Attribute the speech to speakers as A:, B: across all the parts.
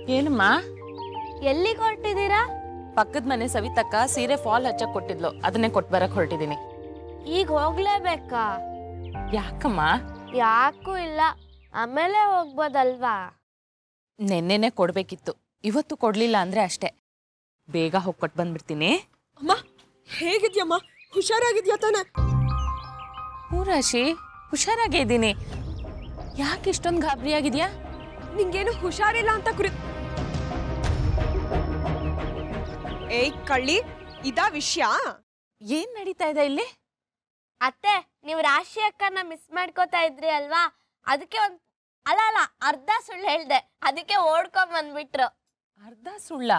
A: ಏನಮ್ಮ
B: ಎಲ್ಲಿಗೆ ಹೊರಟಿದ್ದೀರಾ
A: ಪಕ್ಕದ ಮನೆ ಸವಿತಕ್ಕ ಸೀರೆ ಫಾಲ್ ಹಚ್ಚಕ್ ಕೊಟ್ಟಿದ್ಲು ಅದನ್ನೇ ಕೊಟ್ ಬರಕ್ ಹೊರಟಿದೀನಿ
B: ಈಗ ಹೋಗ್ಲೇಬೇಕಾ
A: ಯಾಕಮ್ಮ
B: ಯಾಕೂ ಇಲ್ಲ ಆಮೇಲೆ ಹೋಗ್ಬೋದಲ್ವಾ
A: ನೆನ್ನೆನೆ ಕೊಡ್ಬೇಕಿತ್ತು ಇವತ್ತು ಕೊಡ್ಲಿಲ್ಲ ಅಂದ್ರೆ ಅಷ್ಟೇ ಬೇಗ ಹೋಗಿ ಕೊಟ್ ಬಂದ್ಬಿಡ್ತೀನಿ
C: ಅಮ್ಮ ಹೇಗಿದ್ಯಮ್ಮ ಹುಷಾರಾಗಿದ್ಯಾ ತಾನೆ
A: ಹ್ಞೂ ರಾಶಿ ಹುಷಾರಾಗೇ ಇದ್ದೀನಿ ಯಾಕೆ ಇಷ್ಟೊಂದು ಗಾಬರಿ ಆಗಿದ್ಯಾ
C: ನಿಂಗೇನು ಹುಷಾರಿಲ್ಲ ಅಂತ ಕುರಿ ಏಯ್ ಕಳ್ಳಿ ಇದಾ ವಿಷಯ
A: ಏನ್ ನಡೀತಾ ಇದೆ ಇಲ್ಲಿ
B: ಅತ್ತೆ ನೀವು ರಾಶಿ ಅಕ್ಕನ ಮಿಸ್ ಮಾಡ್ಕೋತಾ ಇದ್ರಿ ಅಲ್ವಾ ಅದಕ್ಕೆ ಒಂದ್ ಅಲ್ಲ ಅಲ್ಲ ಅರ್ಧ ಸುಳ್ಳು ಹೇಳ್ದೆ ಅದಕ್ಕೆ ಓಡ್ಕೊಂಡ್ ಬಂದ್ಬಿಟ್ರು
A: ಅರ್ಧ ಸುಳ್ಳ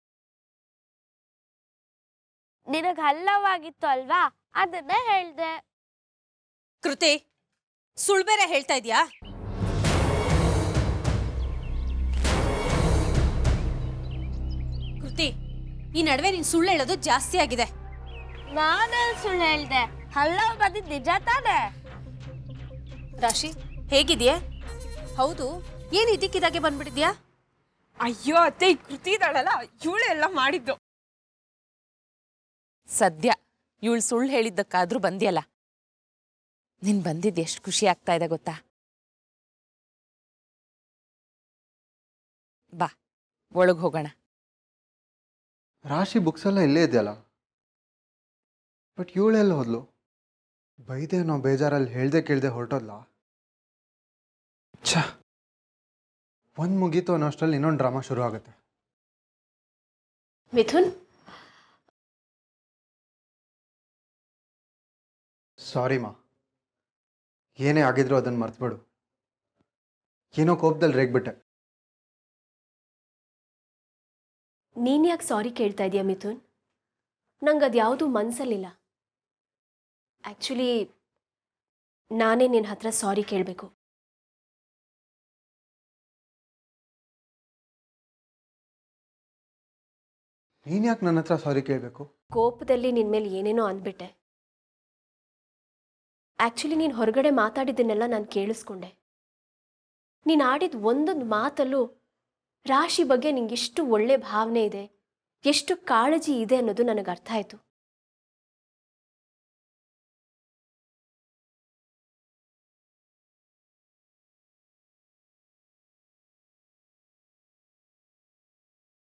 B: ನಿನಗ್ ಹಲ್ಲವಾಗಿತ್ತು ಅಲ್ವಾ ಅದನ್ನೇ ಹೇಳ್ದೆ
D: ಕೃತಿ ಸುಳ್ಳು ಬೇರೆ ಹೇಳ್ತಾ ಇದೀಯಾ ಕೃತಿ ಈ ನಡುವೆ ನೀನ್ ಸುಳ್ಳು ಹೇಳೋದು ಜಾಸ್ತಿ ಆಗಿದೆ
B: ನಾನೇ ಸುಳ್ಳು ಹೇಳ್ದೆ ಹಲ್ಲ ಬಂದಿದ್ ನಿಜ ತಾನೆ
D: ರಾಶಿ ಹೇಗಿದ್ಯಾ ಹೌದು ಏನ್ ಇದಕ್ಕಿದಾಗೆ ಬಂದ್ಬಿಟ್ಟಿದ್ಯಾ
C: ಅಯ್ಯೋ ಅತ್ತೆ ಈ ಕೃತಿ ಇದ್ದಾಳಲ್ಲ ಇವಳು ಎಲ್ಲ ಮಾಡಿದ್ದು
A: ಸದ್ಯ ಇವಳು ಸುಳ್ಳು ಹೇಳಿದ್ದಕ್ಕಾದ್ರೂ ಬಂದ್ಯಲ್ಲ ನಿನ್ ಬಂದಿದ್ದು ಎಷ್ಟು ಖುಷಿ ಆಗ್ತಾ ಇದೆ ಗೊತ್ತಾ ಬಾ ಒಳಗ್ ಹೋಗೋಣ
E: ರಾಶಿ ಬುಕ್ಸ್ ಎಲ್ಲ ಇಲ್ಲೇ ಇದೆಯಲ್ಲ ಬಟ್ ಇವಳೆಲ್ಲ ಹೋದ್ಲು ಬೈದೆ ಅನ್ನೋ ಬೇಜಾರಲ್ಲಿ ಹೇಳ್ದೆ ಕೇಳ್ದೆ ಹೊರಟೋದ್ಲ ಛ ಒಂದು ಮುಗೀತು ಅನ್ನೋಷ್ಟರಲ್ಲಿ ಇನ್ನೊಂದು ಡ್ರಾಮಾ ಶುರು ಆಗುತ್ತೆ
F: ಮಿಥುನ್
E: ಸಾರಿ ಮಾ ಏನೇ ಆಗಿದ್ರು ಅದನ್ನು ಮರ್ತ್ಬಿಡು ಏನೋ ಕೋಪದಲ್ಲಿ ರೇಗ್ಬಿಟ್ಟೆ
F: ನೀನ್ ಯಾಕೆ ಸಾರಿ ಕೇಳ್ತಾ ಇದೀಯ ಮಿಥುನ್ ನಂಗೆ ಅದು ಯಾವುದೂ ಮನ್ಸಲ್ಲಿಲ್ಲ ಆ್ಯಕ್ಚುಲಿ ನಾನೇ ನಿನ್ನ ಹತ್ರ ಸಾರಿ ಕೇಳಬೇಕು
E: ನೀನು ಯಾಕೆ ನನ್ನ ಹತ್ರ ಸಾರಿ ಕೇಳಬೇಕು
F: ಕೋಪದಲ್ಲಿ ನಿನ್ನ ಮೇಲೆ ಏನೇನೋ ಅಂದ್ಬಿಟ್ಟೆ ಆ್ಯಕ್ಚುಲಿ ನೀನು ಹೊರಗಡೆ ಮಾತಾಡಿದ್ದನ್ನೆಲ್ಲ ನಾನು ಕೇಳಿಸ್ಕೊಂಡೆ ನೀನು ಆಡಿದ ಒಂದೊಂದು ಮಾತಲ್ಲೂ ರಾಶಿ ಬಗ್ಗೆ ನಿಂಗೆ ಎಷ್ಟು ಒಳ್ಳೆ ಭಾವನೆ ಇದೆ ಎಷ್ಟು ಕಾಳಜಿ ಇದೆ ಅನ್ನೋದು ನನಗೆ ಅರ್ಥ ಆಯಿತು